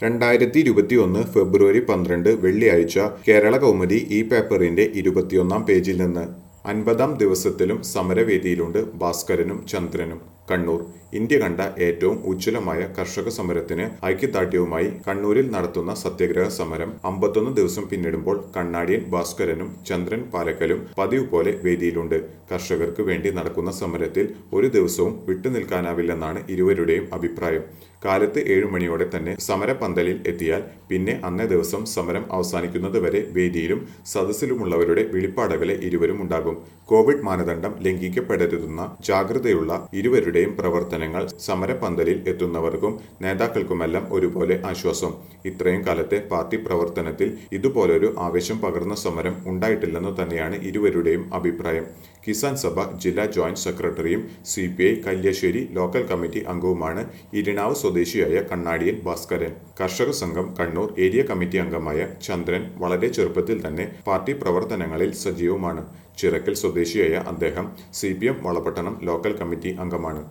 രണ്ടായിരത്തി ഇരുപത്തിയൊന്ന് ഫെബ്രുവരി പന്ത്രണ്ട് വെള്ളിയാഴ്ച കേരള കൗമുദി ഈ പേപ്പറിന്റെ ഇരുപത്തിയൊന്നാം പേജിൽ നിന്ന് അൻപതാം ദിവസത്തിലും സമരവേദിയിലുണ്ട് ഭാസ്കരനും ചന്ദ്രനും കണ്ണൂർ ഇന്ത്യ കണ്ട ഏറ്റവും ഉജ്ജ്വലമായ കർഷക സമരത്തിന് ഐക്യദാർഢ്യവുമായി കണ്ണൂരിൽ നടത്തുന്ന സത്യാഗ്രഹ സമരം അമ്പത്തൊന്ന് ദിവസം പിന്നിടുമ്പോൾ കണ്ണാടിയൻ ഭാസ്കരനും ചന്ദ്രൻ പാലക്കലും പതിവ് പോലെ വേദിയിലുണ്ട് കർഷകർക്ക് വേണ്ടി നടക്കുന്ന സമരത്തിൽ ഒരു ദിവസവും വിട്ടുനിൽക്കാനാവില്ലെന്നാണ് ഇരുവരുടെയും അഭിപ്രായം കാലത്ത് ഏഴു മണിയോടെ തന്നെ സമരപന്തലിൽ എത്തിയാൽ പിന്നെ അന്നേ ദിവസം സമരം അവസാനിക്കുന്നത് വരെ വേദിയിലും സദസ്സിലുമുള്ളവരുടെ വിളിപ്പാടകളെ ഇരുവരും ഉണ്ടാകും കോവിഡ് മാനദണ്ഡം ലംഘിക്കപ്പെടരുതെന്ന ജാഗ്രതയുള്ള ഇരുവരുടെയും പ്രവർത്തനങ്ങൾ സമരപന്തലിൽ എത്തുന്നവർക്കും നേതാക്കൾക്കുമെല്ലാം ഒരുപോലെ ആശ്വാസം ഇത്രയും കാലത്തെ പാർട്ടി പ്രവർത്തനത്തിൽ ഇതുപോലൊരു ആവേശം പകർന്ന സമരം ഉണ്ടായിട്ടില്ലെന്നു തന്നെയാണ് ഇരുവരുടെയും അഭിപ്രായം കിസാൻ സഭ ജില്ലാ ജോയിന്റ് സെക്രട്ടറിയും C P I Kalliasseri local committee അംഗവുമാണ് ഇരിണാവ് സ്വദേശിയായ കണ്ണാടിയൻ ഭാസ്കരൻ കർഷക സംഘം കണ്ണൂർ ഏരിയ കമ്മിറ്റി അംഗമായ ചന്ദ്രൻ വളരെ ചെറുപ്പത്തിൽ തന്നെ പാർട്ടി പ്രവർത്തനങ്ങളിൽ സജീവമാണ് ചിറക്കൽ സ്വദേശിയായ അദ്ദേഹം C P M Valapattanam local committee അംഗമാണ്